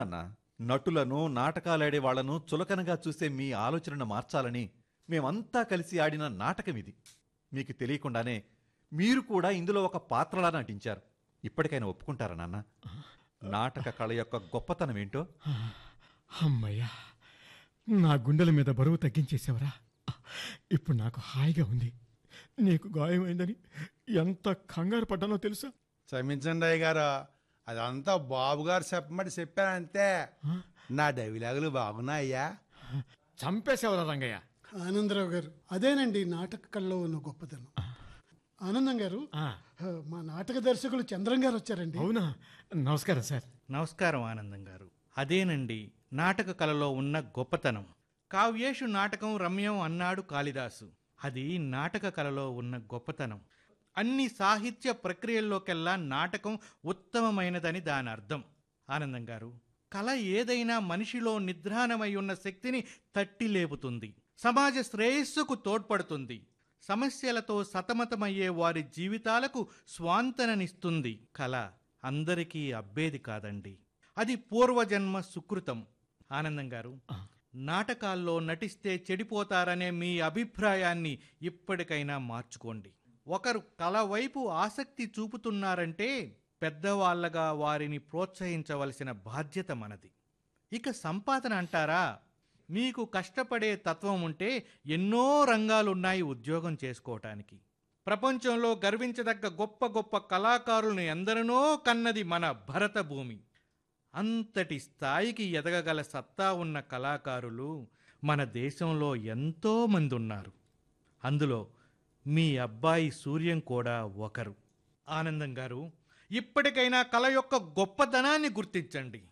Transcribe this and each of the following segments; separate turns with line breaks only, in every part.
అన్న నటులను నాటకాలాడే వాళ్లను చులకనగా చూసే మీ ఆలోచనను మార్చాలని మేమంతా కలిసి ఆడిన నాటకం ఇది మీకు తెలియకుండానే మీరు కూడా ఇందులో ఒక పాత్రలా నటించారు ఇప్పటికైనా ఒప్పుకుంటారా నాన్న నాటక కళ యొక్క గొప్పతనం ఏంటో
అమ్మయ్యా నా గుండెల మీద బరువు తగ్గించేసావరా ఇప్పుడు నాకు హాయిగా ఉంది నీకు గాయమైందని ఎంత కంగారు పడ్డానో తెలుసా
క్షమించండి అయ్య గారు అదంతా బాబు గారు చెప్పమని చెప్పానంతే నా డైలాగులు బాగున్నాయ్యా
చంపేసేవరా రంగయ్య
ఆనందరావు గారు అదేనండి నాటక కళలో ఉన్న గొప్పతనం ఆనందం గారు
ఆ,
మా నాటక దర్శకులు చంద్రం గారు వచ్చారండి
అవునా నమస్కారం సార్
నమస్కారం ఆనందం గారు అదేనండి నాటక కళలో ఉన్న గొప్పతనం కావ్యేషు నాటకం రమ్యం అన్నాడు కాళిదాసు అది నాటక కళలో ఉన్న గొప్పతనం అన్ని సాహిత్య ప్రక్రియల్లోకెల్లా నాటకం ఉత్తమమైనదని దాని అర్థం ఆనందం గారు కళ ఏదైనా మనిషిలో నిద్రాణమై ఉన్న శక్తిని తట్టి లేపుతుంది సమాజ శ్రేయస్సుకు తోడ్పడుతుంది సమస్యలతో సతమతమయ్యే వారి జీవితాలకు స్వాంతననిస్తుంది కళ అందరికీ అబ్బేది కాదండి అది పూర్వజన్మ సుకృతం ఆనందం గారు నాటకాల్లో నటిస్తే చెడిపోతారనే మీ అభిప్రాయాన్ని ఇప్పటికైనా మార్చుకోండి ఒకరు కళ వైపు ఆసక్తి చూపుతున్నారంటే పెద్దవాళ్ళగా వారిని ప్రోత్సహించవలసిన బాధ్యత మనది ఇక సంపాదన అంటారా మీకు కష్టపడే తత్వం ఉంటే ఎన్నో రంగాలున్నాయి ఉద్యోగం చేసుకోవటానికి ప్రపంచంలో గర్వించదగ్గ గొప్ప గొప్ప కళాకారులను ఎందరినో కన్నది మన భరత భూమి అంతటి స్థాయికి ఎదగగల సత్తా ఉన్న కళాకారులు మన దేశంలో ఎంతో మంది ఉన్నారు అందులో మీ అబ్బాయి సూర్యం కూడా ఒకరు ఆనందం గారు ఇప్పటికైనా కళ యొక్క గొప్పతనాన్ని గుర్తించండి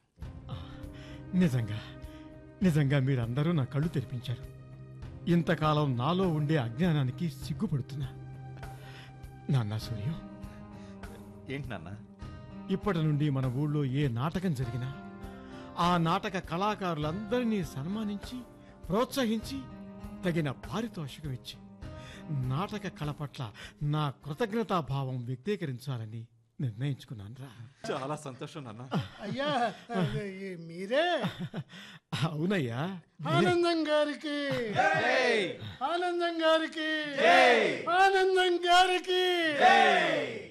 నిజంగా నిజంగా మీరందరూ నా కళ్ళు తెరిపించారు ఇంతకాలం నాలో ఉండే అజ్ఞానానికి సిగ్గుపడుతున్నా నాన్న సూర్యం
ఏంటి నాన్న
ఇప్పటి నుండి మన ఊళ్ళో ఏ నాటకం జరిగినా ఆ నాటక కళాకారులందరినీ సన్మానించి ప్రోత్సహించి తగిన పారితోషికం ఇచ్చి నాటక కళ పట్ల నా కృతజ్ఞతాభావం వ్యక్తీకరించాలని నిర్ణయించుకున్నాను రా
చాలా సంతోషం నాన్న
అయ్యా అదే, ఈ మీరే
అవునయ్యా
ఆనందం గారికి ఆనందం గారికి ఆనందం గారికి